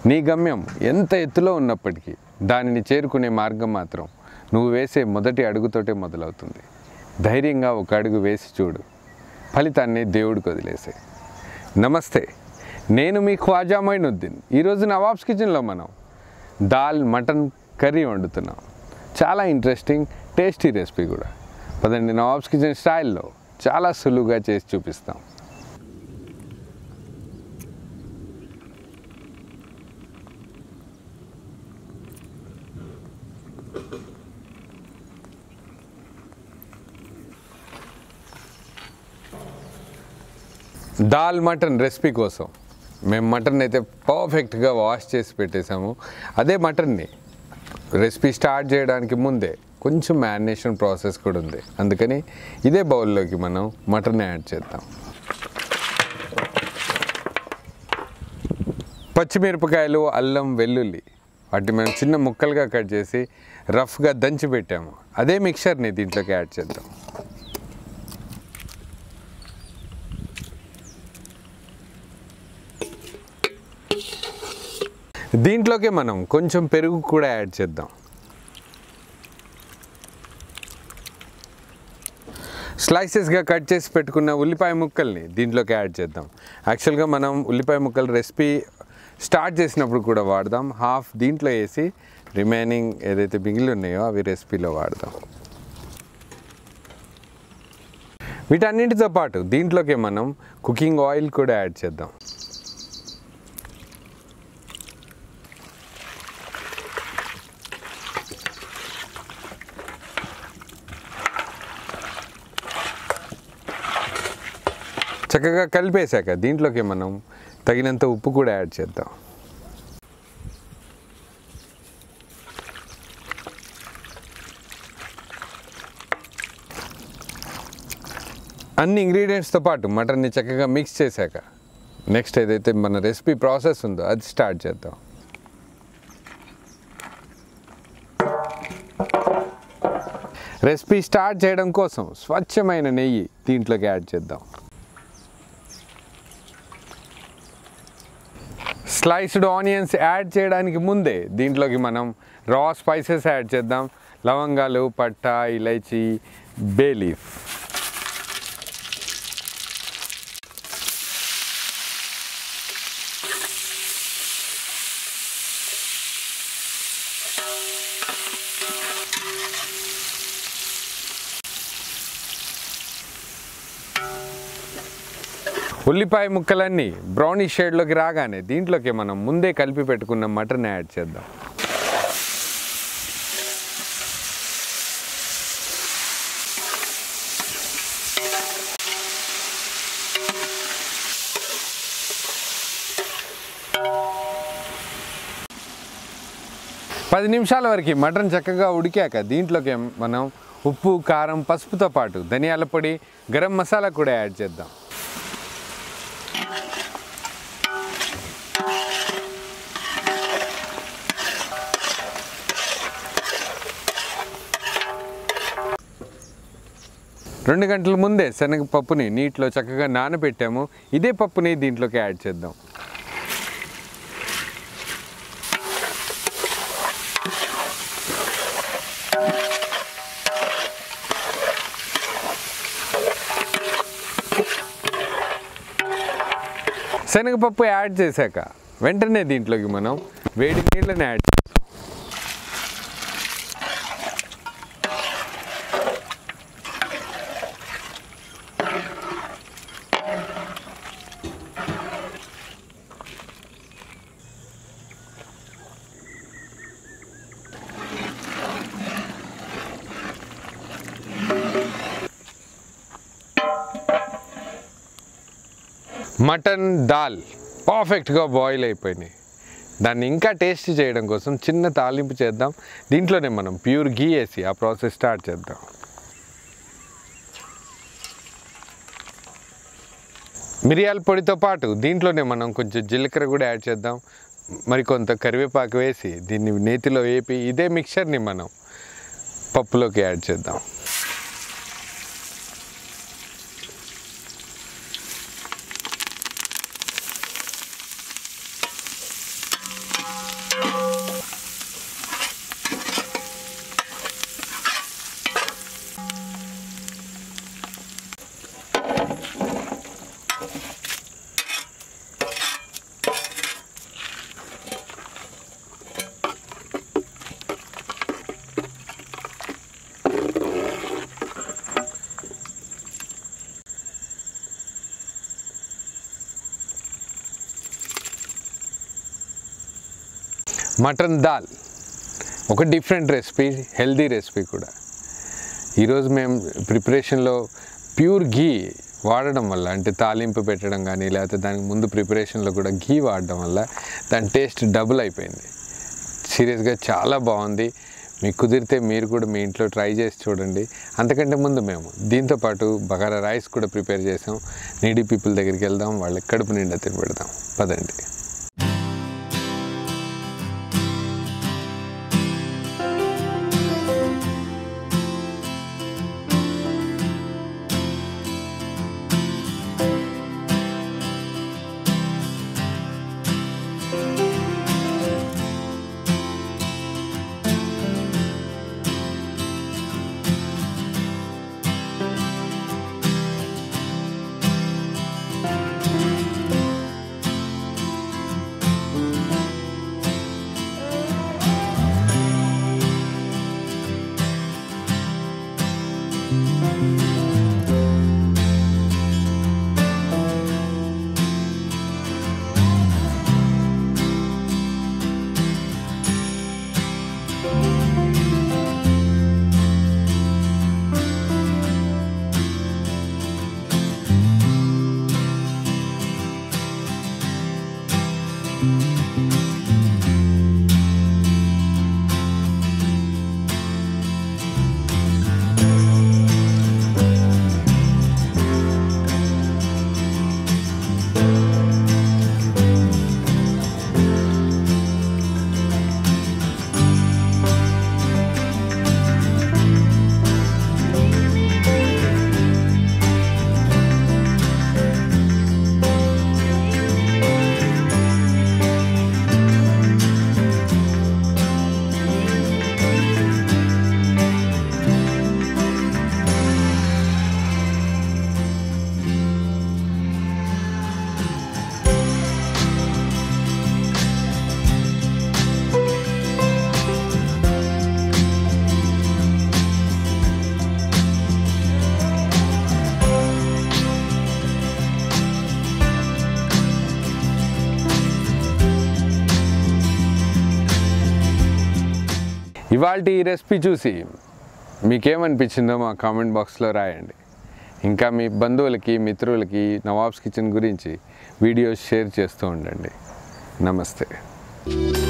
నీ గమ్యం ఎంత ఎత్తులో ఉన్నప్పటికీ దానిని చేరుకునే మార్గం మాత్రం నువ్వు వేసే మొదటి అడుగుతోటే మొదలవుతుంది ధైర్యంగా ఒక అడుగు వేసి చూడు ఫలితాన్ని దేవుడికి వదిలేసే నమస్తే నేను మీ ఖ్వాజా మైనుద్దీన్ ఈరోజు నవాబ్స్ కిచెన్లో మనం దాల్ మటన్ కర్రీ వండుతున్నాం చాలా ఇంట్రెస్టింగ్ టేస్టీ రెసిపీ కూడా పదండి నవాబ్స్ కిచెన్ స్టైల్లో చాలా సులువుగా చేసి చూపిస్తాం దాల్ మటన్ రెసిపీ కోసం మేము మటన్ అయితే పర్ఫెక్ట్గా వాష్ చేసి పెట్టేశాము అదే మటన్ని రెసిపీ స్టార్ట్ చేయడానికి ముందే కొంచెం మ్యారినేషన్ ప్రాసెస్ కూడా ఉంది అందుకని ఇదే బౌల్లోకి మనం మటన్ యాడ్ చేద్దాం పచ్చిమిరపకాయలు అల్లం వెల్లుల్లి వాటిని మనం చిన్న ముక్కలుగా కట్ చేసి రఫ్గా దంచి పెట్టాము అదే మిక్చర్ని దీంట్లోకి యాడ్ చేద్దాం దీంట్లోకి మనం కొంచెం పెరుగు కూడా యాడ్ చేద్దాం స్లైసెస్గా కట్ చేసి పెట్టుకున్న ఉల్లిపాయ ముక్కల్ని దీంట్లోకి యాడ్ చేద్దాం యాక్చువల్గా మనం ఉల్లిపాయ ముక్కలు రెసిపీ స్టార్ట్ చేసినప్పుడు కూడా వాడదాం హాఫ్ దీంట్లో వేసి రిమైనింగ్ ఏదైతే మిగిలి ఉన్నాయో అవి రెసిపీలో వాడదాం వీటన్నింటితో పాటు దీంట్లోకి మనం కుకింగ్ ఆయిల్ కూడా యాడ్ చేద్దాం చక్కగా కలిపేశాక దీంట్లోకి మనం తగినంత ఉప్పు కూడా యాడ్ చేద్దాం అన్ని ఇంగ్రీడియంట్స్తో పాటు మటన్ని చక్కగా మిక్స్ చేశాక నెక్స్ట్ ఏదైతే మన రెసిపీ ప్రాసెస్ ఉందో అది స్టార్ట్ చేద్దాం రెసిపీ స్టార్ట్ చేయడం కోసం స్వచ్ఛమైన నెయ్యి దీంట్లోకి యాడ్ చేద్దాం స్లైస్డ్ ఆనియన్స్ యాడ్ చేయడానికి ముందే దీంట్లోకి మనం రా స్పైసెస్ యాడ్ చేద్దాం లవంగాలు పట్ట ఇలైచి బేలీఫ్ ఉల్లిపాయ ముక్కలన్నీ బ్రౌనీ షేడ్లోకి రాగానే దీంట్లోకి మనం ముందే కలిపి పెట్టుకున్న మటన్ యాడ్ చేద్దాం పది నిమిషాల వరకు మటన్ చక్కగా ఉడికాక దీంట్లోకి మనం ఉప్పు కారం పసుపుతో పాటు ధనియాల పొడి గరం మసాలా కూడా యాడ్ చేద్దాం రెండు గంటల ముందే శనగపప్పుని నీటిలో చక్కగా నానబెట్టాము ఇదే పప్పుని దీంట్లోకి యాడ్ చేద్దాం శనగపప్పు యాడ్ చేశాక వెంటనే దీంట్లోకి మనం వేడి నీళ్ళని యాడ్ చేస్తాం మటన్ దాల్ పర్ఫెక్ట్గా బాయిల్ అయిపోయినాయి దాన్ని ఇంకా టేస్ట్ చేయడం కోసం చిన్న తాలింపు చేద్దాం దీంట్లోనే మనం ప్యూర్ గీ వేసి ఆ ప్రాసెస్ స్టార్ట్ చేద్దాం మిరియాల పొడితో పాటు దీంట్లోనే మనం కొంచెం జీలకర్ర కూడా యాడ్ చేద్దాం మరి కొంత కరివేపాకు వేసి దీన్ని నేతిలో వేపి ఇదే మిక్చర్ని మనం పప్పులోకి యాడ్ చేద్దాం మటన్ దాల్ ఒక డిఫరెంట్ రెసిపీ హెల్దీ రెసిపీ కూడా ఈరోజు మేము ప్రిపరేషన్లో ప్యూర్ ఘీ వాడడం వల్ల అంటే తాలింపు పెట్టడం కానీ లేకపోతే దానికి ముందు ప్రిపరేషన్లో కూడా ఘీ వాడడం వల్ల దాని టేస్ట్ డబుల్ అయిపోయింది సీరియస్గా చాలా బాగుంది మీకు కుదిరితే మీరు కూడా మీ ఇంట్లో ట్రై చేసి చూడండి అంతకంటే ముందు మేము దీంతో పాటు బగారా రైస్ కూడా ప్రిపేర్ చేసాం నీడీ పీపుల్ దగ్గరికి వెళ్దాం వాళ్ళ కడుపు నిండా తినబెడదాం పదండి ఇవాళ ఈ రెసిపీ చూసి మీకేమనిపించిందో మా కామెంట్ బాక్స్లో రాయండి ఇంకా మీ బంధువులకి మిత్రులకి నవాబ్స్ కిచెన్ గురించి వీడియోస్ షేర్ చేస్తూ ఉండండి నమస్తే